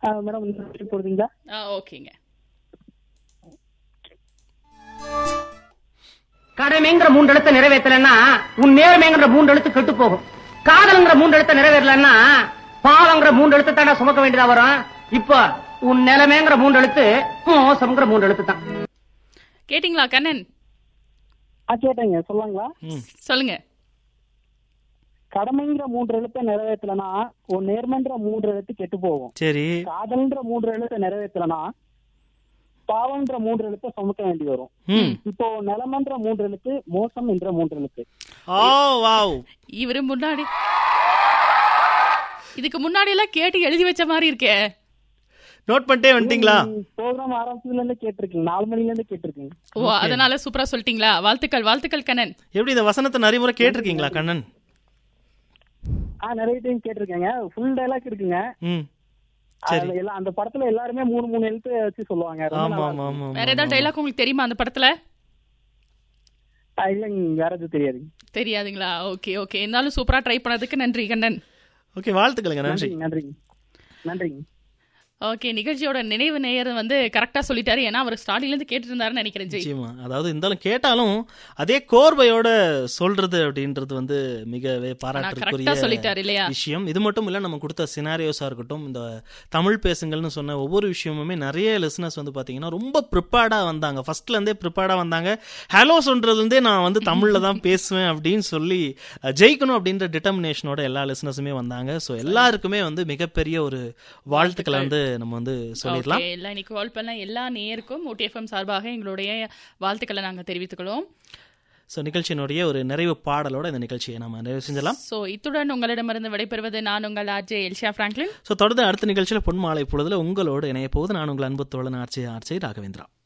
Madam இந்த மாதிரி போடுறீங்களா ஆ ஓகேங்க கடமைங்கிற மூன்று எழுத்தை நிறைவேற்றலன்னா உன் நேர்மைங்கிற மூன்று எழுத்து கெட்டு போகும் காதல்ங்கிற மூன்று எழுத்தை நிறைவேறலன்னா பாவங்கிற மூன்று எழுத்து தானே சுமக்க வேண்டியதா வரும் இப்போ உன் நிலைமைங்கிற மூன்று எழுத்து மோசம்ங்கிற மூன்று எழுத்து தான் கேட்டிங்களா கண்ணன் ஆ கேட்டேங்க சொல்லாங்களா சொல்லுங்க கடமைங்கிற மூன்று எழுத்தை நிறைவேற்றலனா உன் நேர்மைன்ற மூன்று எழுத்து கெட்டு போகும் சரி காதல்ன்ற மூன்று எழுத்தை நிறைவேற்றலனா பாவம்ன்ற மூன்று எழுத்தை சுமக்க வேண்டி வரும் ம் இப்போ நிலமன்ற மூன்று எழுத்து மோசம் என்ற மூன்று எழுத்து ஓ வாவ் இவரு முன்னாடி இதுக்கு முன்னாடி எல்லாம் கேட்டு எழுதி வச்ச மாதிரி இருக்கே நோட் பண்ணிட்டே வந்துட்டீங்களா ப்ரோக்ராம் ஆரம்பிச்சதுல இருந்து கேட்டிருக்கீங்க நாலு மணில இருந்து கேட்டிருக்கீங்க ஓ அதனால சூப்பரா சொல்லிட்டீங்களா வாழ்த்துக்கள் வாழ்த்துக்கள் கண்ணன் எப்படி இந்த வசனத்தை நிறைய முறை கேட்டிருக்கீங்களா கண்ணன் ஆ நிறைய டைம் கேட்டிருக்கேங்க ஃபுல் டைலாக் இருக்குங்க ம் சரி அதுல எல்லாம் அந்த படத்துல எல்லாருமே மூணு மூணு எழுத்து வச்சு சொல்லுவாங்க ரொம்ப ஆமா நல்லா ஆமா இருக்கும். ஆமா வேற ஏதாவது டைலாக் உங்களுக்கு தெரியுமா அந்த படத்துல ஆ, இல்லைங்க வேற எதுவும் தெரியாது தெரியாதுங்களா ஓகே ஓகே இருந்தாலும் சூப்பரா ட்ரை பண்ணதுக்கு நன்றி கண்ணன் ஓகே வாழ்த்துக்களுங்க நன்றி நன்றிங்க நன்றிங்க நன்றிங்க ஓகே நிகழ்ச்சியோட நினைவு நேயர் வந்து கரெக்டா சொல்லிட்டாரு ஏன்னா அவர் ஸ்டார்டிங்ல இருந்து கேட்டுட்டு இருந்தாருன்னு நினைக்கிறேன் ஜெய் நிச்சயமா அதாவது இருந்தாலும் கேட்டாலும் அதே கோர்வையோட சொல்றது அப்படின்றது வந்து மிகவே பாராட்டுக்குரிய கரெக்டா சொல்லிட்டாரு இல்லையா விஷயம் இது மட்டும் இல்ல நம்ம கொடுத்த சினாரியோஸா இருக்கட்டும் இந்த தமிழ் பேசுங்கள்னு சொன்ன ஒவ்வொரு விஷயமுமே நிறைய லிசனர்ஸ் வந்து பாத்தீங்கன்னா ரொம்ப ப்ரிப்பேர்டா வந்தாங்க ஃபர்ஸ்ட்ல இருந்தே ப்ரிப்பேர்டா வந்தாங்க ஹலோ சொல்றது இருந்தே நான் வந்து தமிழ்ல தான் பேசுவேன் அப்படின்னு சொல்லி அஹ், ஜெயிக்கணும் அப்படின்ற டிட்டர்மினேஷனோட எல்லா லிசனர்ஸுமே வந்தாங்க ஸோ எல்லாருக்குமே வந்து மிகப்பெரிய ஒரு வாழ்த்துக்களை வந்து நம்ம வந்து சொல்லிடலாம் ஓகே எல்லாம் இன்னைக்கு கால் பண்ண எல்லா நேயருக்கும் ஓடிஎஃப்எம் சார்பாக எங்களுடைய வாழ்த்துக்களை நாங்க தெரிவித்துக்கிறோம் ஸோ நிகழ்ச்சியினுடைய ஒரு நிறைவு பாடலோட இந்த நிகழ்ச்சியை நம்ம நிறைவு செஞ்சலாம் சோ இத்துடன் உங்களிடமிருந்து விடைபெறுவது நான் உங்கள் ஆர்ஜே எல்ஷா பிராங்க்லின் ஸோ தொடர்ந்து அடுத்த நிகழ்ச்சியில் பொன்மாலை பொழுதுல உங்களோடு இணைய போது நான் உங்கள் அன்பு தோழன் ஆர்ச்சி ஆர்ச்சி ராகவேந்திரா